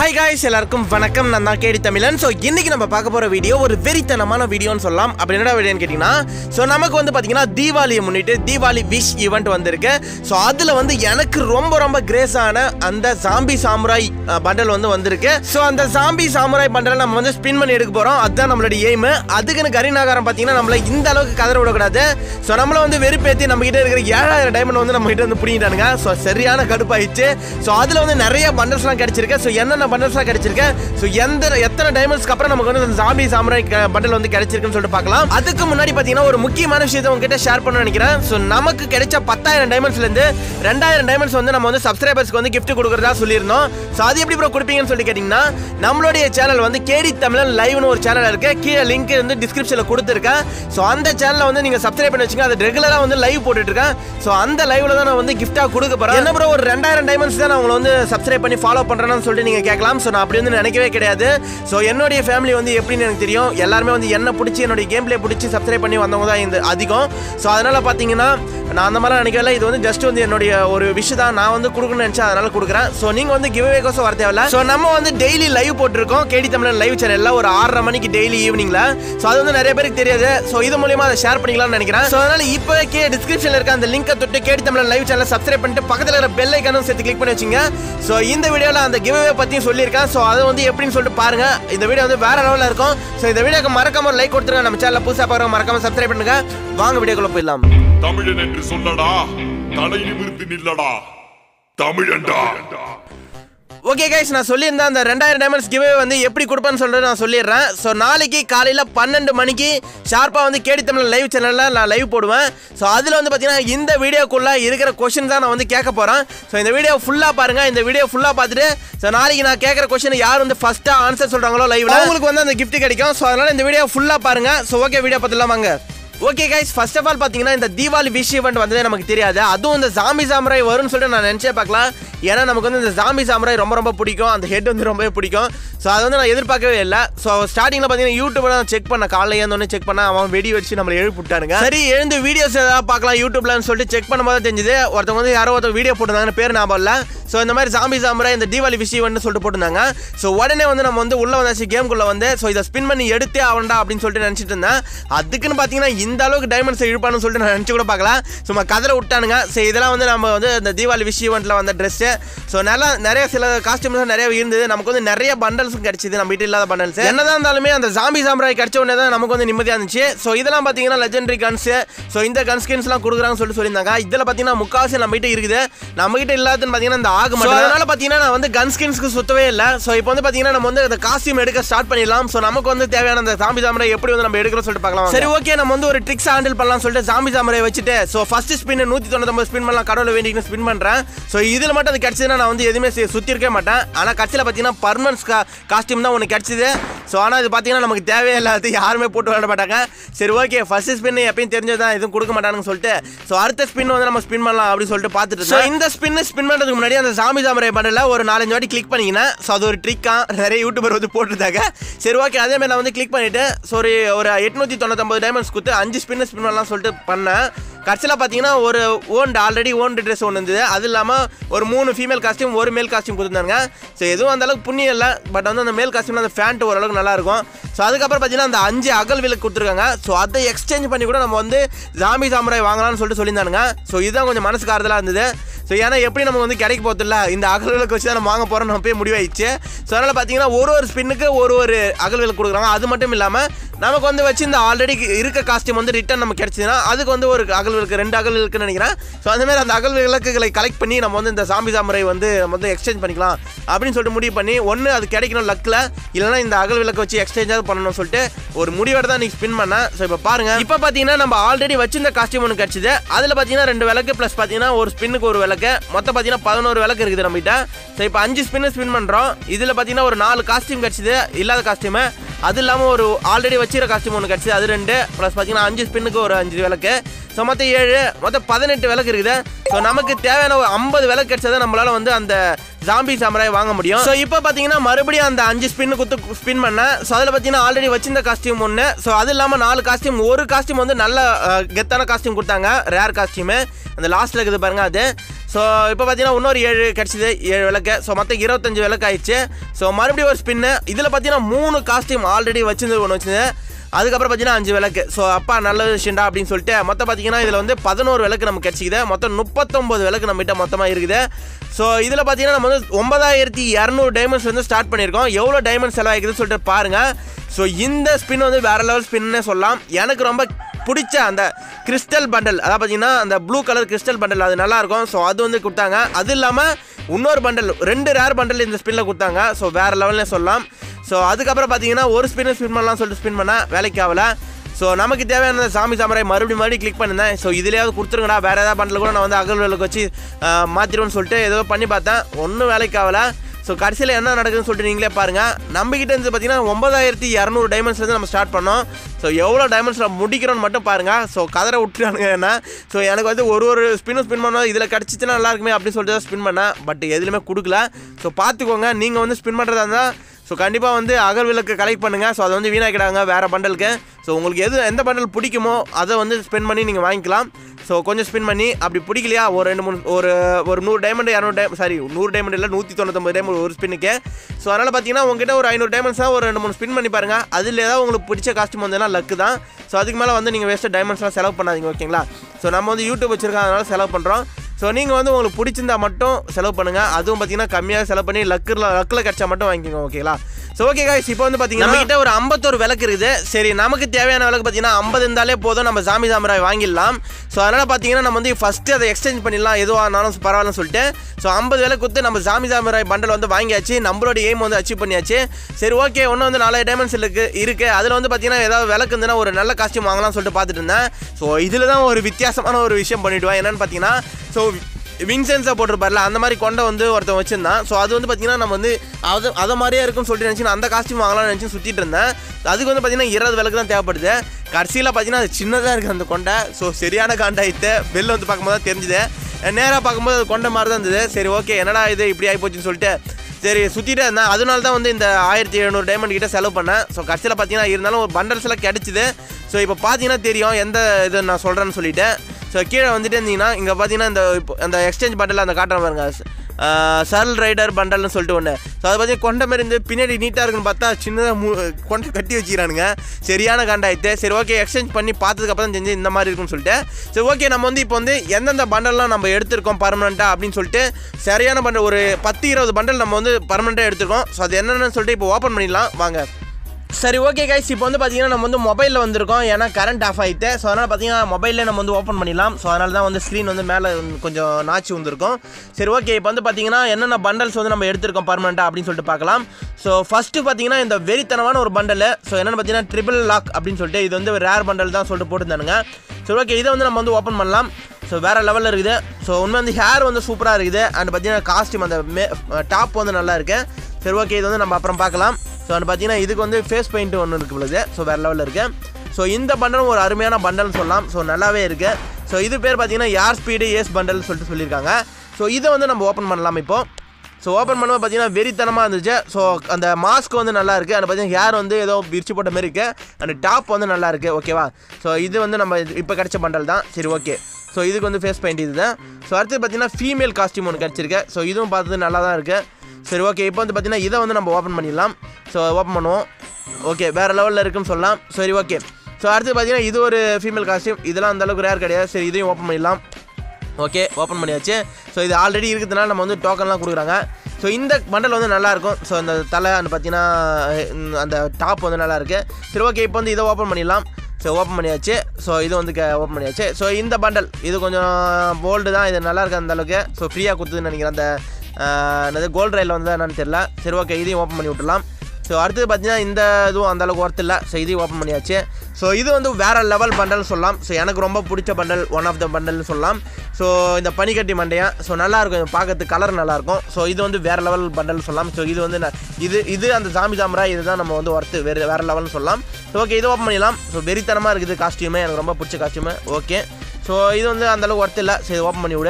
hi guys எல்லாருக்கும் வணக்கம் நான் தான் கேடி தமிழன் ஸோ இன்னைக்கு நம்ம பார்க்க போற வீடியோ ஒரு வெறித்தனமான வீடியோன்னு சொல்லலாம் அப்படி என்னடா வீடியோன்னு கேட்டிங்கன்னா ஸோ நமக்கு வந்து பார்த்தீங்கன்னா தீபாவளியை முன்னிட்டு தீபாவளி விஷ் ஈவெண்ட் வந்திருக்கு ஸோ அதில் வந்து எனக்கு ரொம்ப ரொம்ப கிரேஸான அந்த சாம்பி சாமுராய் பண்டல் வந்து வந்திருக்கு ஸோ அந்த சாம்பி சாமுராய் பண்டலை நம்ம வந்து ஸ்பின் பண்ணி எடுக்க போகிறோம் அதுதான் நம்மளுடைய எய்ம் அதுக்குன்னு கரிநாகாரம் பார்த்தீங்கன்னா நம்மள இந்த அளவுக்கு கதற விடக்கூடாது ஸோ நம்மள வந்து வெறுப்பேற்றி நம்ம கிட்ட இருக்கிற ஏழாயிரம் டைமண்ட் வந்து நம்ம கிட்ட வந்து பிடிங்கிட்டானுங்க ஸோ சரியான கடுப்பாயிடுச்சு ஸோ அதில் வந்து நிறைய பண்டல்ஸ்லாம் கிடைச்சிருக்கு ஸோ என்னென்ன பண்டல்ஸ்லாம் கிடைச்சிருக்கு ஸோ எந்த எத்தனை டைமண்ட்ஸ்க்கு அப்புறம் நமக்கு வந்து இந்த சாம்பி சாமுராய் பண்டல் வந்து கிடைச்சிருக்குன்னு சொல்லிட்டு பார்க்கலாம் அதுக்கு முன்னாடி பார்த்தீங்கன்னா ஒரு முக்கியமான விஷயத்தை உங்ககிட்ட ஷேர் பண்ண நினைக்கிறேன் ஸோ நமக்கு கிடைச்ச பத்தாயிரம் டைமண்ட்ஸ்லேருந்து ரெண்டாயிரம் டைமண்ட்ஸ் வந்து நம்ம வந்து சப்ஸ்கிரைபர்ஸ்க்கு வந்து gift கொடுக்குறதா சொல்லியிருந்தோம் ஸோ அது எப்படி ப்ரோ கொடுப்பீங்கன்னு சொல்லி கேட்டிங்கன்னா நம்மளுடைய சேனல் வந்து கேடி தமிழன் லைவ்னு ஒரு சேனல் இருக்கு கீழே லிங்க் வந்து டிஸ்கிரிப்ஷனில் கொடுத்துருக்கேன் ஸோ அந்த சேனலை வந்து நீங்கள் சப்ஸ்கிரைப் பண்ணி வச்சுங்க அது ரெகுலராக வந்து லைவ் போட்டுட்டு இருக்கேன் ஸோ அந்த லைவ்ல தான் நான் வந்து கிஃப்டாக கொடுக்க போகிறேன் என்ன ப்ரோ ஒரு ரெண்டாயிரம் டைமண்ட்ஸ் தான் நான் உங்களை வந்து சப்ஸ்கிரைப் பண்ணி ஃபாலோ பண்ணுறேன்னு சொல்லிட்டு நீங்கள் கேட்கலாம் ஸோ நான் அப்படி வந்து நினைக்கவே கிடையாது ஸோ என்னுடைய ஃபேமிலி வந்து எப்படின்னு எனக்கு தெரியும் எல்லாருமே வந்து என்ன பிடிச்சி என்னுடைய கேம் பிளே பிடிச்சி சப்ஸ்கிரைப் பண்ணி வந்தவங்க தான் இந்த அதிகம் ஸோ அதனால் பார்த்தீங்கன்னா நான் அந்த மாதிரி நினைக்கல இது வந்து ஜஸ்ட் வந்து என்னுடைய ஒரு விஷயம் தான் நான் வந்து கொடுக்கணும்னு நினச்சேன் அதனால கொடுக்குறேன் ஸோ நீங்கள் வந்து கிவ்வே கோசம் வர தேவையில்ல ஸோ நம்ம வந்து டெய்லி லைவ் போட்டிருக்கோம் கேடி தமிழன் லைவ் சேனலில் ஒரு ஆறரை மணிக்கு டெய்லி ஈவினிங்கில் ஸோ அது வந்து நிறைய பேருக்கு தெரியாது ஸோ இது மூலியமா அதை ஷேர் பண்ணிக்கலாம்னு நினைக்கிறேன் ஸோ அதனால இப்போ கே டிஸ்கிரிப்ஷனில் இருக்க அந்த லிங்கை தொட்டு கேடி தமிழன் லைவ் சேனல் சப்ஸ்கிரைப் பண்ணிட்டு பக்கத்தில் இருக்கிற பெல் ஐக்கானும் சேர்த்து கிளிக் பண்ணி வச்சுங்க ஸோ இந்த வீடியோவில் அந்த கிவ்வே பற்றியும் சொல்லியிருக்கேன் ஸோ அது வந்து எப்படின்னு சொல்லிட்டு பாருங்க இந்த வீடியோ வந்து வேற லெவலில் இருக்கும் ஸோ இந்த வீடியோக்கு மறக்காம ஒரு லைக் கொடுத்துருங்க நம்ம சேனலில் புதுசாக பாருங்க மறக்காம சப்ஸ்கிரைப் பண்ணுங்க வாங்க வீடியோக்குள்ள போயிடலாம் தமிழன் என்று சொல்லடா தலை நிமிர்ந்து நில்லடா தமிழன்டா ஓகே கைஸ் நான் சொல்லியிருந்தேன் அந்த ரெண்டாயிரம் டைமண்ட்ஸ் கிவே வந்து எப்படி கொடுப்பேன்னு சொல்லிட்டு நான் சொல்லிடுறேன் ஸோ நாளைக்கு காலையில் பன்னெண்டு மணிக்கு ஷார்ப்பாக வந்து கேடி தமிழ் லைவ் சேனலில் நான் லைவ் போடுவேன் ஸோ அதில் வந்து பார்த்தீங்கன்னா இந்த வீடியோக்குள்ளே இருக்கிற கொஷின் தான் நான் வந்து கேட்க போகிறேன் ஸோ இந்த வீடியோ ஃபுல்லாக பாருங்கள் இந்த வீடியோ ஃபுல்லாக பார்த்துட்டு ஸோ நாளைக்கு நான் கேட்குற கொஷின் யார் வந்து ஃபஸ்ட்டாக ஆன்சர் சொல்கிறாங்களோ லைவ்ல அவங்களுக்கு வந்து அந்த gift கிடைக்கும் ஸோ அதனால் இந்த வீடியோ ஃபுல்லாக பாருங்கள் ஸோ ஓகே வீடியோ பார்த்துலாம் வாங்க okay guys first of all பார்த்தீங்கன்னா இந்த தீபாவளி விஷ் ஈவெண்ட் வந்ததே நமக்கு தெரியாது அதுவும் இந்த ஜாம்பி சாம்ராய் வரும்னு சொல்லிட்டு நான் நினச்சே பார்க்கலாம் ஏன்னா நமக்கு வந்து இந்த ஜாம்பி சாம்ராய் ரொம்ப ரொம்ப பிடிக்கும் அந்த ஹெட் வந்து ரொம்பவே பிடிக்கும் ஸோ அதை வந்து நான் எதிர்பார்க்கவே இல்லை ஸோ ஸ்டார்டிங்கில் பார்த்தீங்கன்னா யூடியூப்ல நான் செக் பண்ண காலையில் ஏந்தோடனே செக் பண்ண அவன் வெடி வச்சு நம்மளை எழுப்பி விட்டானுங்க சரி எழுந்து வீடியோஸ் ஏதாவது பார்க்கலாம் யூடியூப்லன்னு சொல்லிட்டு செக் பண்ணும்போது தான் தெரிஞ்சுது ஒருத்தவங்க வந்து யாரோ ஒருத்தர் வீடியோ போட்டிருந்தாங்கன்னு பேர் ஞாபகம் இல்லை ஸோ இந்த மாதிரி ஜாம்பி சாம்ராய் இந்த தீபாவளி விஷ் ஈவெண்ட்னு சொல்லிட்டு போட்டிருந்தாங்க ஸோ உடனே வந்து நம்ம வந்து உள்ள வந்தாச்சு கேம்குள்ளே வந்து ஸோ இதை ஸ்பின் பண்ணி எடுத்தே ஆகண்டா அப்படின்னு சொல்லிட்டு நினச்சிட்டு இருந்தேன் அதுக்குன்னு பார்த்தீங்கன்னா இந்த அளவுக்கு டைமண்ட்ஸ் இழுப்பான்னு சொல்லிட்டு நான் நினச்சி கூட பார்க்கல சும்மா கதிரை விட்டானுங்க சரி இதெல்லாம் வந்து நம்ம வந்து இந்த தீபாவளி விஷ் ஈவெண்ட்டில் வந்த ட்ரெஸ்ஸு ஸோ நல்லா நிறைய சில காஸ்டியூம்ஸ் நிறைய இருந்தது நமக்கு வந்து நிறைய பண்டல்ஸும் கிடைச்சிது நம்ம வீட்டில் இல்லாத பண்டல்ஸ் என்னதான் இருந்தாலுமே அந்த ஜாம்பி சாம்ராய் கிடைச்ச உடனே தான் நமக்கு வந்து நிம்மதியாக இருந்துச்சு ஸோ இதெல்லாம் பார்த்தீங்கன்னா லெஜெண்டரி கன்ஸ் ஸோ இந்த கன் ஸ்கின்ஸ்லாம் கொடுக்குறாங்கன்னு சொல்லிட்டு சொல்லியிருந்தாங்க இதில் பார்த்தீங்கன்னா முக்காவாசி நம்ம கிட்ட இருக்குது நம்ம கிட்ட இல்லாதுன்னு பார்த்தீங்கன்னா இந்த ஆக மட்டும் அதனால பார்த்தீங்கன்னா நான் வந்து கன் ஸ்கின்ஸ்க்கு சுத்தவே இல்லை ஸோ இப்போ வந்து பார்த்தீங்கன்னா நம்ம வந்து அந்த காஸ்டியூம் எடுக்க ஸ்டார்ட் பண்ணிடலாம் ஸோ நமக்கு வந்து தேவையான அந்த ஜாம்பி சாம்ராய் எப்படி வந்து நம்ம எடுக்கிறோம் சொல்லிட்டு பார்க்கலாம் சரி ஓகே நம்ம வந்து ஒரு ட்ரிக்ஸ் ஹேண்டில் பண்ணலாம் சொல்லிட்டு ஜாம்பி சாம்ராய் வச்சுட்டு ஸோ ஃபர்ஸ்ட் ஸ்பின் நூற்றி தொண்ணூத்தொம்பது ஸ்பின் பண்ணலாம் கடவுளை வேண்டிக்கு ஸ்பின் பண்ணுறேன் ஸோ இதில் மட்டும் அது கிடைச்சதுன்னா நான் வந்து எதுவுமே சு- சுத்தி இருக்கவே மாட்டேன் ஆனால் கட்சியில் பார்த்தீங்கன்னா பர்மனன்ஸ் காஸ்டியூம் தான் ஒன்று கிடைச்சிது ஸோ ஆனால் இது பார்த்தீங்கன்னா நமக்கு தேவையே இல்லாது யாருமே போட்டு விளையாட மாட்டாங்க சரி ஓகே ஃபர்ஸ்ட் ஸ்பின் எப்பயும் தெரிஞ்சது தான் எதுவும் கொடுக்க மாட்டாங்கன்னு சொல்லிட்டு ஸோ அடுத்த ஸ்பின் வந்து நம்ம ஸ்பின் பண்ணலாம் அப்படின்னு சொல்லிட்டு பார்த்துட்டு ஸோ இந்த ஸ்பின் ஸ்பின் பண்ணுறதுக்கு முன்னாடி அந்த சாமி சாமரை பண்ணல ஒரு நாலஞ்சு வாட்டி கிளிக் பண்ணிக்கினேன் ஸோ அது ஒரு ட்ரிக்கா நிறைய யூடியூபர் வந்து போட்டிருந்தாங்க சரி ஓகே அதே மாதிரி நான் வந்து கிளிக் பண்ணிட்டு ஸோ ஒரு ஒரு எட்நூற்றி தொண்ணூத்தொம்பது டைமண்ட்ஸ் கொடுத்து அஞ்சு ஸ்பின் ஸ்பின் பண்ணலாம் சொல்லிட்டு பண்ணேன் கடைசியில் பார்த்தீங்கன்னா ஒரு ஓன்டு ஆல்ரெடி ஓன்டு ட்ரெஸ் ஒன்று இருந்தது அது இல்லாமல் ஒரு மூணு ஃபீமேல் காஸ்டியூம் ஒரு மேல் காஸ்டியூம் கொடுத்துருந்தாங்க ஸோ எதுவும் அந்த அளவுக்கு புண்ணியம் இல்லை பட் வந்து அந்த மேல் காஸ்டியூம் அந்த ஃபேண்ட் ஓரளவுக்கு நல்லா இருக்கும் ஸோ அதுக்கப்புறம் பார்த்தீங்கன்னா அந்த அஞ்சு அகல் விலக்கு கொடுத்துருக்காங்க ஸோ அதை எக்ஸ்சேஞ்ச் பண்ணி கூட நம்ம வந்து ஜாம்பி சாமுராய் வாங்கலாம்னு சொல்லிட்டு சொல்லியிருந்தானுங்க ஸோ இதுதான் கொஞ்சம் மனசுக்கு ஆறுதலாக இருந்தது ஸோ ஏன்னா எப்படி நம்ம வந்து கிடைக்க போதில்ல இந்த அகல் விளக்கு வச்சு தான் நம்ம வாங்க போகிறோம் நம்ம போய் முடிவாயிடுச்சு ஸோ அதனால் பார்த்தீங்கன்னா ஒரு ஒரு ஸ்பின்னுக்கு ஒரு ஒரு அகல் விளக்கு கொடுக்குறாங்க அது மட்டும் இல்லாமல் நமக்கு வந்து வச்சு இந்த ஆல்ரெடி இருக்க காஸ்டியூம் வந்து ரிட்டர்ன் நம்ம கிடைச்சதுன்னா அதுக்கு வந்து ஒரு அகல் விளக்கு ரெண்டு அகல் விளக்குன்னு நினைக்கிறேன் ஸோ அந்த மாதிரி அந்த அகல் விளக்குகளை கலெக்ட் பண்ணி நம்ம வந்து இந்த சாம்பி சாமுரை வந்து நம்ம வந்து எக்ஸ்சேஞ்ச் பண்ணிக்கலாம் அப்படின்னு சொல்லிட்டு முடிவு பண்ணி ஒன்று அது கிடைக்கணும் லக்கில் இல்லைனா இந்த அகல் விளக்கு வச்சு எக்ஸ்சேஞ்சாவது பண்ணணும்னு சொல்லிட்டு ஒரு முடிவோட தான் நீ ஸ்பின் பண்ணேன் ஸோ இப்போ பாருங்க இப்போ பார்த்தீங்கன்னா நம்ம ஆல்ரெடி வச்சிருந்த காஸ்டியூம் ஒன்று கிடைச்சிது அதில் பார்த்தீங்கன்னா ரெண்டு விளக்கு ப்ளஸ் பார்த்தீங்கன்னா ஒரு ஸ்பின்னுக்கு ஒரு விளக்கு மொத்தம் பார்த்தீங்கன்னா பதினோரு விளக்கு இருக்குது நம்ம கிட்ட ஸோ இப்போ அஞ்சு ஸ்பின்னு ஸ்பின் பண்ணுறோம் இதில் பார்த்தீங்கன்னா ஒரு நாலு காஸ்டியூம் கிடைச்சிது இல்லாத காஸ்டியூமு அது இல்லாமல் ஒரு ஆல்ரெடி வச்சிருக்க காஸ்டியூம் ஒன்று கிடச்சிது அது ரெண்டு ப்ளஸ் பார்த்தீங்கன்னா அஞ்சு ஸ்பின்னுக்கு ஒரு அஞ்சு விளக்கு ஸோ மொத்தம் ஏழு மொத்தம் பதினெட்டு விளக்கு இருக்குது ஸோ நமக்கு தேவையான ஒரு ஐம்பது விளக்கு கிடைச்சா நம்மளால வந்து அந்த ஜாம்பி சாமராய் வாங்க முடியும் ஸோ இப்போ பார்த்தீங்கன்னா மறுபடியும் அந்த அஞ்சு ஸ்பின் குத்து ஸ்பின் பண்ணேன் ஸோ அதில் பார்த்தீங்கன்னா ஆல்ரெடி வச்சிருந்த காஸ்டியூம் ஒன்று ஸோ அது இல்லாமல் நாலு காஸ்டியூம் ஒரு காஸ்டியூம் வந்து நல்ல அஹ், கெத்தான காஸ்டியூம் கொடுத்தாங்க ரேர் காஸ்டியூமு அந்த லாஸ்ட்டில் இருக்குது பாருங்க அது ஸோ இப்போ பார்த்தீங்கன்னா இன்னொரு ஏழு கிடச்சிது ஏழு விளக்கு ஸோ மொத்தம் இருபத்தஞ்சு விளக்கு ஆயிடுச்சு ஸோ மறுபடியும் ஒரு ஸ்பின்னு இதில் பார்த்தீங்கன்னா மூணு காஸ்டியூம் ஆல்ரெடி வச்சிருந்து ஒன்று வச்சிருந்தேன் அதுக்கப்புறம் பார்த்தீங்கன்னா அஞ்சு விளக்கு ஸோ அப்பா நல்ல விஷயம்டா அப்படின்னு சொல்லிட்டு மொத்தம் பார்த்தீங்கன்னா இதில் வந்து பதினோரு விளக்கு நமக்கு கிடச்சிக்குது மொத்தம் முப்பத்தொம்பது விளக்கு நம்மகிட்ட மொத்தமாக இருக்குது ஸோ இதில் பார்த்தீங்கன்னா நம்ம வந்து ஒன்பதாயிரத்தி இரநூறு டைமண்ட்ஸ் வந்து ஸ்டார்ட் பண்ணியிருக்கோம் எவ்வளோ டைமண்ட்ஸ் செலவாகிக்குதுன்னு சொல்லிட்டு பாருங்கள் ஸோ இந்த ஸ்பின் வந்து வேற லெவல் ஸ்பின்னே சொல்லலாம் எனக்கு ரொம்ப பிடிச்ச அந்த கிறிஸ்டல் பண்டல் அதாவது பார்த்தீங்கன்னா அந்த ப்ளூ கலர் கிறிஸ்டல் பண்டல் அது நல்லா இருக்கும் ஸோ அது வந்து கொடுத்தாங்க அது இல்லாமல் இன்னொரு பண்டல் ரெண்டு ரேர் பண்டல் இந்த ஸ்பின்னில் கொடுத்தாங்க ஸோ வேற லெவல்னே சொல்லலாம் ஸோ அதுக்கப்புறம் பார்த்தீங்கன்னா ஒரு ஸ்பின் ஸ்பின் பண்ணலாம் சொல்லிட்டு ஸ்பின் பண்ணால் வேலைக்கு ஆகல ஸோ நமக்கு தேவையான சாமி சாமரை மறுபடியும் மறுபடியும் கிளிக் பண்ணிருந்தேன் ஸோ இதுலேயாவது கொடுத்துருங்கடா வேறு ஏதாவது பண்டில் கூட நான் வந்து அகல் விளக்கு வச்சு மாற்றிடுவேன்னு சொல்லிட்டு ஏதோ பண்ணி பார்த்தேன் ஒன்றும் வேலைக்கு ஆகல ஸோ கடைசியில் என்ன நடக்குதுன்னு சொல்லிட்டு நீங்களே பாருங்கள் நம்மகிட்ட இருந்து பார்த்தீங்கன்னா ஒன்பதாயிரத்தி இரநூறு டைமண்ட்ஸ்லேருந்து நம்ம ஸ்டார்ட் பண்ணோம் ஸோ எவ்வளோ டைமண்ட்ஸில் முடிக்கிறோன்னு மட்டும் பாருங்கள் ஸோ கதரை விட்டுறானுங்க என்ன ஸோ எனக்கு வந்து ஒரு ஒரு ஸ்பின்னும் ஸ்பின் பண்ணோம் இதில் கிடச்சிச்சுன்னா நல்லா இருக்குமே அப்படின்னு சொல்லிட்டு தான் ஸ்பின் பண்ணேன் பட் எதுலையுமே கொடுக்கல ஸோ பார்த்துக்கோங்க நீங்கள் வந்து ஸ்பின் பண்ணுறதா இருந்தால் ஸோ கண்டிப்பாக வந்து அகல் விளக்கு கலெக்ட் பண்ணுங்கள் ஸோ அதை வந்து வீணாக்கிடாங்க வேறு பண்டலுக்கு ஸோ உங்களுக்கு எது எந்த பண்டல் பிடிக்குமோ அதை வந்து ஸ்பெண்ட் பண்ணி நீங்கள் வாங்கிக்கலாம் ஸோ கொஞ்சம் ஸ்பின் பண்ணி அப்படி பிடிக்கலையா ஒரு ரெண்டு மூணு ஒரு ஒரு நூறு டைமண்ட் இரநூறு டைம் சாரி நூறு டைமண்ட் இல்லை நூற்றி தொண்ணூத்தொம்பது டைமண்ட் ஒரு ஸ்பின்னுக்கு ஸோ அதனால் பார்த்தீங்கன்னா உங்ககிட்ட ஒரு ஐநூறு டைமண்ட்ஸ் தான் ஒரு ரெண்டு மூணு ஸ்பின் பண்ணி பாருங்கள் அதில் ஏதாவது உங்களுக்கு பிடிச்ச காஸ்ட்யூம் வந்ததுன்னா லக்கு தான் ஸோ அதுக்கு மேலே வந்து நீங்கள் வேஸ்ட்டு டைமண்ட்ஸ்லாம் செலவு பண்ணாதீங்க ஓகேங்களா ஸோ நம்ம வந்து யூடியூப் வச்சிருக்கோம் அதனால செலவு பண்ணுறோம் ஸோ நீங்கள் வந்து உங்களுக்கு பிடிச்சிருந்தா மட்டும் செலவு பண்ணுங்கள் அதுவும் பார்த்தீங்கன்னா கம்மியாக செலவு பண்ணி லக்கில் லக்கில் கிடச்சா மட்டும் வாங்கிக்கோங்க ஓகேங்களா ஸோ ஓகே guys இப்போ வந்து பார்த்தீங்கன்னா நம்மகிட்ட ஒரு ஐம்பத்தோரு விளக்கு இருக்குது சரி நமக்கு தேவையான விளக்கு பார்த்தீங்கன்னா ஐம்பது இருந்தாலே போதும் நம்ம சாமி சாமராய் வாங்கிடலாம் ஸோ அதனால் பார்த்தீங்கன்னா நம்ம வந்து ஃபஸ்ட்டு அதை எக்ஸ்சேஞ்ச் பண்ணிடலாம் எதுவாக இருந்தாலும் பரவாயில்லன்னு சொல்லிட்டு ஸோ ஐம்பது விலை கொடுத்து நம்ம சாமி சாமராய் பண்டல் வந்து வாங்கியாச்சு நம்மளோட எய்ம் வந்து அச்சீவ் பண்ணியாச்சு சரி ஓகே ஒன்று வந்து நாலாயிரம் டைமண்ட்ஸ் இருக்கு இருக்கு அதில் வந்து பார்த்தீங்கன்னா ஏதாவது விளக்கு இருந்துன்னா ஒரு நல்ல காஸ்டியூம் வாங்கலாம்னு சொல்லிட்டு பார்த்துட்டு இருந்தேன் ஸோ இதில் தான் ஒரு வித்தியாசமான ஒரு விஷயம் பண்ணிவிடுவேன் என்னன்னு பார்த்தீங்கன்னா ஸோ விங்சென்ஸாக போட்டிருப்பார்ல அந்த மாதிரி கொண்டை வந்து ஒருத்தன் வச்சிருந்தான் ஸோ அது வந்து பார்த்தீங்கன்னா நம்ம வந்து அது அதை மாதிரியே இருக்கும்னு சொல்லிட்டு நினச்சி நான் அந்த காஸ்டியூம் வாங்கலாம்னு நினச்சி சுற்றிட்டு இருந்தேன் அதுக்கு வந்து பார்த்தீங்கன்னா இருபது விளக்கு தான் தேவைப்படுது கடைசியில் பார்த்தீங்கன்னா அது சின்னதாக இருக்குது அந்த கொண்டை ஸோ சரியான காண்டாயிட்டு வெளில வந்து பார்க்கும்போது தான் தெரிஞ்சுது நேராக பார்க்கும்போது அது கொண்டை மாதிரி தான் இருந்தது சரி ஓகே என்னடா இது இப்படி ஆகிப்போச்சுன்னு சொல்லிட்டு சரி சுற்றிட்டே இருந்தேன் அதனால தான் வந்து இந்த ஆயிரத்தி எழுநூறு டைமண்ட் கிட்ட செலவு பண்ணேன் ஸோ கடைசியில் பார்த்தீங்கன்னா இருந்தாலும் ஒரு பண்டல்ஸ் எல்லாம் கிடச்சிது ஸோ இப்போ பார்த்தீங்கன்னா தெரியும் எந்த இது நான் சொல்கிறேன்னு சொல்லிட்டு ஸோ கீழே வந்துட்டு இருந்தீங்கன்னா இங்கே பார்த்தீங்கன்னா இந்த இப்போ அந்த எக்ஸ்சேஞ்ச் பண்டல் அந்த காட்டுற பாருங்க சரல் ரைடர் பண்டல்னு சொல்லிட்டு ஒன்று ஸோ அதை பற்றி கொண்ட மாதிரி இருந்து பின்னாடி நீட்டாக இருக்குன்னு பார்த்தா சின்னதாக மூ கொண்டை கட்டி வச்சுக்கிறானுங்க சரியான காண்டாயிட்டு சரி ஓகே எக்ஸ்சேஞ்ச் பண்ணி பார்த்ததுக்கப்புறம் தான் தெரிஞ்சு இந்த மாதிரி இருக்குன்னு சொல்லிட்டு சரி ஓகே நம்ம வந்து இப்போ வந்து எந்தெந்த பண்டல்லாம் நம்ம எடுத்திருக்கோம் பர்மனெண்ட்டாக அப்படின்னு சொல்லிட்டு சரியான பண்டல் ஒரு பத்து இருபது பண்டல் நம்ம வந்து பர்மனெண்ட்டாக எடுத்திருக்கோம் ஸோ அது என்னென்னு சொல்லிட்டு இப்போ ஓப்பன் பண்ணிடலாம் வாங்க சரி ஓகே கைஸ் இப்போ வந்து பார்த்தீங்கன்னா நம்ம வந்து மொபைலில் வந்திருக்கோம் ஏன்னா கரண்ட் ஆஃப் ஆகிட்டு ஸோ அதனால் பார்த்தீங்கன்னா மொபைலில் நம்ம வந்து ஓப்பன் பண்ணிடலாம் ஸோ அதனால தான் வந்து ஸ்க்ரீன் வந்து மேலே கொஞ்சம் நாச்சு வந்திருக்கும் சரி ஓகே இப்போ வந்து பார்த்தீங்கன்னா என்னென்ன பண்டல்ஸ் வந்து நம்ம எடுத்திருக்கோம் பர்மனெண்ட்டாக அப்படின்னு சொல்லிட்டு பார்க்கலாம் ஸோ ஃபஸ்ட்டு பார்த்தீங்கன்னா இந்த வெறித்தனமான ஒரு பண்டல் ஸோ என்னென்னு பார்த்தீங்கன்னா ட்ரிபிள் லாக் அப்படின்னு சொல்லிட்டு இது வந்து ரேர் பண்டல் தான் சொல்லிட்டு போட்டுருந்தானுங்க சரி ஓகே இதை வந்து நம்ம வந்து ஓப்பன் பண்ணலாம் ஸோ வேறு லெவலில் இருக்குது ஸோ உண்மை வந்து ஹேர் வந்து சூப்பராக இருக்குது அண்ட் பார்த்தீங்கன்னா காஸ்டியூம் அந்த மே டாப் வந்து நல்லா இருக்குது சரி ஓகே இது வந்து நம்ம அப்புறம் பார்க்கலாம் ஸோ வந்து பார்த்தீங்கன்னா இதுக்கு வந்து ஃபேஸ் பெயிண்ட் ஒன்று இருக்கு பொழுது ஸோ வேறு லெவலில் இருக்குது ஸோ இந்த பண்டலும் ஒரு அருமையான பண்டல்னு சொல்லலாம் ஸோ நல்லாவே இருக்குது ஸோ இது பேர் பார்த்தீங்கன்னா யார் ஸ்பீடு ஏஸ் பண்டல் சொல்லிட்டு சொல்லியிருக்காங்க ஸோ இதை வந்து நம்ம ஓப்பன் பண்ணலாம் இப்போ ஸோ ஓப்பன் பண்ணும்போது பார்த்தீங்கன்னா வெறித்தனமாக இருந்துச்சு ஸோ அந்த மாஸ்க் வந்து நல்லா இருக்குது அது பார்த்தீங்கன்னா ஹேர் வந்து ஏதோ விரிச்சு போட்ட மாதிரி இருக்குது அந்த டாப் வந்து நல்லா இருக்குது ஓகேவா ஸோ இது வந்து நம்ம இப்போ கிடைச்ச பண்டல் தான் சரி ஓகே ஸோ இதுக்கு வந்து ஃபேஸ் பெயிண்ட் இது தான் ஸோ அடுத்து பார்த்தீங்கன்னா ஃபீமேல் காஸ்டியூம் ஒன்று கிடச்சிருக்கு ஸோ இதுவும் பார்த்தது நல்லா தான் இருக்குது சரி ஓகே இப்போ வந்து பார்த்தீங்கன்னா இதை வந்து நம்ம ஓப்பன் பண்ணிடலாம் ஸோ ஓப்பன் பண்ணுவோம் ஓகே வேறு லெவலில் இருக்குன்னு சொல்லலாம் சரி ஓகே ஸோ அடுத்து பார்த்தீங்கன்னா இது ஒரு ஃபீமேல் காஸ்டியூம் இதெல்லாம் அந்த அளவுக்கு ரேர் கிடையாது சரி இதையும் ஓப்பன் பண்ணிடலாம் ஓகே ஓப்பன் பண்ணியாச்சு ஸோ இது ஆல்ரெடி இருக்கிறதுனால நம்ம வந்து டோக்கன்லாம் கொடுக்குறாங்க ஸோ இந்த பண்டல் வந்து நல்லாயிருக்கும் ஸோ இந்த தலை அந்த பார்த்தீங்கன்னா உம், அந்த டாப் வந்து நல்லா இருக்கு சரி ஓகே இப்போ வந்து இதை ஓப்பன் பண்ணிடலாம் ஸோ ஓப்பன் பண்ணியாச்சு ஸோ இது வந்து ஓப்பன் பண்ணியாச்சு ஸோ இந்த பண்டல் இது கொஞ்சம் போல்டு தான் இது நல்லா இருக்கு அந்த அளவுக்கு ஸோ ஃப்ரீயாக கொடுத்துன்னு நினைக்கிறேன் அந்த ஆஹ், என்னது கோல்டு ரயில் வந்து என்னன்னு தெரியல சரி ஓகே இதையும் ஓப்பன் பண்ணி விட்டுலாம் ஸோ அடுத்தது பார்த்தீங்கன்னா இந்த இதுவும் அந்த அளவுக்கு ஒர்த் இல்லை ஸோ இதையும் ஓப்பன் பண்ணியாச்சு ஸோ இது வந்து வேற லெவல் பண்டல் சொல்லலாம் ஸோ எனக்கு ரொம்ப பிடிச்ச பண்டல் ஒன் ஆஃப் த பண்டல்னு சொல்லலாம் ஸோ இந்த பனிக்கட்டி மண்டையா ஸோ நல்லா இருக்கும் இது பார்க்கறதுக்கு கலர் நல்லா இருக்கும் ஸோ இது வந்து வேற லெவல் பண்டல் சொல்லலாம் ஸோ இது வந்து ந- இது இது அந்த சாமி சாமரா இதுதான் நம்ம வந்து ஒர்த்து வேறு வேற லெவல்னு சொல்லலாம் ஸோ ஓகே இது ஓப்பன் பண்ணிடலாம் ஸோ வெறித்தனமாக இருக்குது காஸ்டியூமே எனக்கு ரொம்ப பிடிச்ச காஸ்டியூமு ஓகே ஸோ இது வந்து அந்த அளவுக்கு ஒர்த் இல்லை சரி ஓப்பன் பண்ணி விடு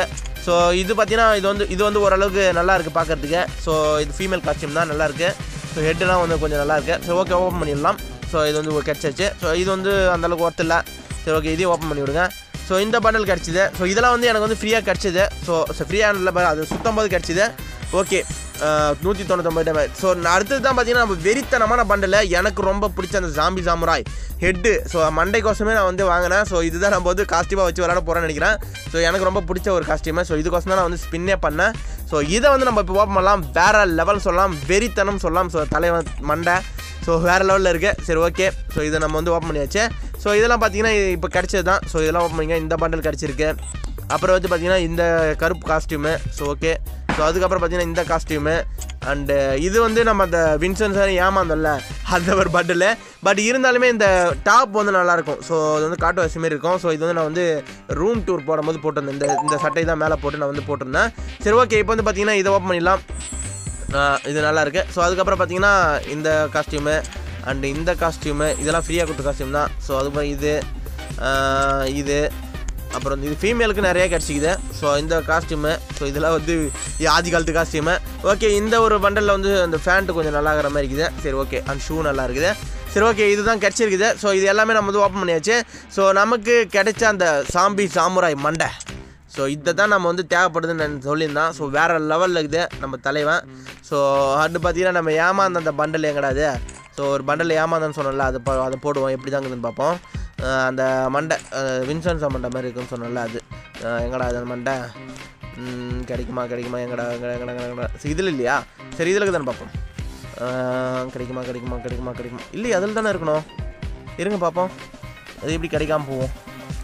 ஸோ இது பார்த்தீங்கன்னா இது வந்து இது வந்து ஓரளவுக்கு நல்லா இருக்குது பார்க்கறதுக்கு ஸோ இது ஃபீமேல் காஸ்டியூம் தான் நல்லா இருக்கு ஸோ ஹெட்லாம் வந்து கொஞ்சம் நல்லா இருக்கு ஸோ ஓகே ஓப்பன் பண்ணிடலாம் ஸோ இது வந்து கிடச்சிருச்சு ஸோ இது வந்து அந்தளவுக்கு ஒர்த் இல்லை சரி ஓகே இதையும் ஓப்பன் பண்ணி விடுங்க ஸோ இந்த பண்டல் கிடச்சிது ஸோ இதெல்லாம் வந்து எனக்கு வந்து ஃப்ரீயாக கிடச்சிது ஸோ ஃப்ரீயாக இல்லை அது சுத்தம் போது கிடச்சிது ஓகே நூற்றி தொண்ணூத்தொம்பது டைம் ஸோ அடுத்தது தான் பார்த்தீங்கன்னா நம்ம வெறித்தனமான பண்டல் எனக்கு ரொம்ப பிடிச்ச அந்த ஜாம்பி ஜாமுராய் ஹெட்டு ஸோ மண்டைக்கோசமே நான் வந்து வாங்கினேன் ஸோ இதுதான் நம்ம வந்து காஸ்டியூமாக வச்சு விளாட போகிறேன்னு நினைக்கிறேன் ஸோ எனக்கு ரொம்ப பிடிச்ச ஒரு காஸ்டியூமு ஸோ இதுக்கோசம் தான் நான் வந்து ஸ்பின்னே பண்ணேன் ஸோ இதை வந்து நம்ம இப்போ ஓப்பன் பண்ணலாம் வேற லெவல் சொல்லலாம் வெறித்தனம் சொல்லலாம் ஸோ தலைவன் மண்டை ஸோ வேறு லெவலில் இருக்குது சரி ஓகே ஸோ இதை நம்ம வந்து ஓப்பன் பண்ணியாச்சு ஸோ இதெல்லாம் பார்த்தீங்கன்னா இப்போ கிடச்சது தான் ஸோ இதெல்லாம் ஓப்பன் பண்ணிங்க இந்த பண்டல் கிடச்சிருக்கு அப்புறம் வந்து பார்த்தீங்கன்னா இந்த கருப்பு காஸ்டியூமு ஸோ ஓகே ஸோ அதுக்கப்புறம் பார்த்தீங்கன்னா இந்த காஸ்டியூமு அண்டு இது வந்து நம்ம அந்த வின்சன் சார் ஏமாந்தோம்ல அந்த ஒரு பட்டில் பட் இருந்தாலுமே இந்த டாப் வந்து நல்லாயிருக்கும் ஸோ அது வந்து காட்டு வாசி மாதிரி இருக்கும் ஸோ இது வந்து நான் வந்து ரூம் டூர் போடும்போது போட்டிருந்தேன் இந்த இந்த சட்டை தான் மேலே போட்டு நான் வந்து போட்டிருந்தேன் சரி ஓகே இப்போ வந்து பார்த்தீங்கன்னா இதை ஓப்பன் பண்ணிடலாம் ஆஹ் இது நல்லா இருக்கு ஸோ அதுக்கப்புறம் பார்த்தீங்கன்னா இந்த காஸ்டியூமு அண்ட் இந்த காஸ்டியூமு இதெல்லாம் ஃப்ரீயாக கொடுத்த காஸ்டியூம் தான் ஸோ அதுக்கப்புறம் இது ஆஹ் இது அப்புறம் இது ஃபீமேலுக்கு நிறைய கிடச்சிக்குது ஸோ இந்த காஸ்டியூமு ஸோ இதெல்லாம் வந்து இது ஆதி காலத்து காஸ்டியூமு ஓகே இந்த ஒரு பண்டலில் வந்து அந்த ஃபேண்ட்டு கொஞ்சம் நல்லா இருக்கிற மாதிரி இருக்குது சரி ஓகே அந்த ஷூ நல்லா இருக்குது சரி ஓகே இதுதான் கிடச்சிருக்குது ஸோ இது எல்லாமே நம்ம வந்து ஓப்பன் பண்ணியாச்சு ஸோ நமக்கு கிடைச்ச அந்த சாம்பி சாமுராய் மண்டை ஸோ இதை தான் நம்ம வந்து தேவைப்படுதுன்னு நான் சொல்லியிருந்தான் ஸோ வேறு லெவலில் இருக்குது நம்ம தலைவன் ஸோ அது பார்த்தீங்கன்னா நம்ம ஏமாந்த அந்த பண்டல் எங்கடாது ஸோ ஒரு பண்டல் ஏமாந்தன்னு சொன்னல அது ப- அதை போடுவோம் எப்படி தாங்குதுன்னு பார்ப்போம் அஹ் அந்த மண்டை வின்சன்ஸா மண்டை மாதிரி இருக்குன்னு சொன்னல அது அஹ் எங்கடா அது அந்த மண்டை ம், கிடைக்குமா கிடைக்குமா எங்கடா எங்கடா எங்கடா எங்கடா இதில் இல்லையா சரி இதில் தானே பார்ப்போம் அஹ் கிடைக்குமா கிடைக்குமா கிடைக்குமா கிடைக்குமா இல்லையா அதில் தானே இருக்கணும் இருங்க பார்ப்போம் அது எப்படி கிடைக்காம போவோம்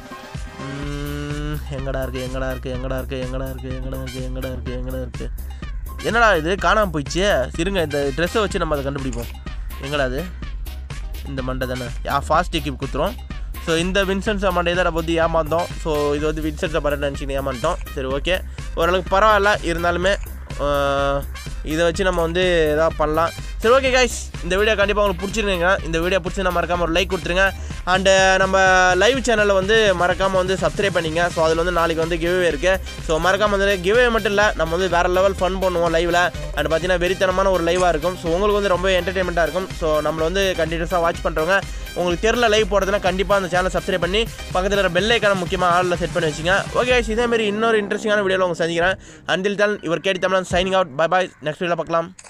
ம், எங்கடா இருக்கு எங்கடா இருக்கு எங்கடா இருக்கு எங்கடா இருக்கு எங்கடா இருக்கு எங்கடா இருக்கு எங்கடா இருக்கு என்னடா இது காணாமல் போயிடுச்சு இருங்க இந்த ட்ரெஸ்ஸை வச்சு நம்ம அதை கண்டுபிடிப்போம் எங்கடா அது இந்த மண்டை தானே யா ஃபாஸ்ட் எக்கிப் குத்துறோம் ஸோ இந்த வின்சென்ஸா மண்டை தான் நம்ம வந்து ஏமாந்தோம் ஸோ இது வந்து வின்சென்ஸா மண்டை நினச்சின்னு ஏமாந்தோம் சரி ஓகே ஓரளவுக்கு பரவாயில்ல இருந்தாலுமே ஆஹ், இதை வச்சு நம்ம வந்து எதாவது பண்ணலாம் சரி ஓகே கைஸ் இந்த வீடியோ கண்டிப்பாக உங்களுக்கு பிடிச்சிருந்தீங்க இந்த வீடியோ பிடிச்சி மறக்காமல் ஒரு லைக் கொடுத்துருங்க அண்டு நம்ம லைவ் சேனலில் வந்து மறக்காமல் வந்து சப்ஸ்கிரைப் பண்ணிங்க ஸோ அதில் வந்து நாளைக்கு வந்து கிவ்வே இருக்குது ஸோ மறக்காமல் வந்து கிவ்வே மட்டும் இல்லை நம்ம வந்து வேறு லெவல் ஃபன் பண்ணுவோம் லைவில் அண்ட் பார்த்தீங்கன்னா வெறித்தனமான ஒரு லைவாக இருக்கும் ஸோ உங்களுக்கு வந்து ரொம்ப என்டர்டைன்மெண்ட்டாக இருக்கும் ஸோ நம்மளை வந்து கண்டினியூஸாக வாட்ச் பண்ணுறவங்க உங்களுக்கு தெரில லைவ் போடுறதுனா கண்டிப்பாக அந்த சேனல் சப்ஸ்கிரைப் பண்ணி பக்கத்தில் இருக்கிற பெல் ஐக்கான முக்கியமாக ஆளில் செட் பண்ணி வச்சுங்க ஓகே இதே மாதிரி இன்னொரு இன்ட்ரெஸ்டிங்கான வீடியோவில் உங்களை சந்திக்கிறேன் அண்டில் தன் இவர் கேடி தமிழன் signing out bye bye next வீடியோவில் பார்க்கலாம்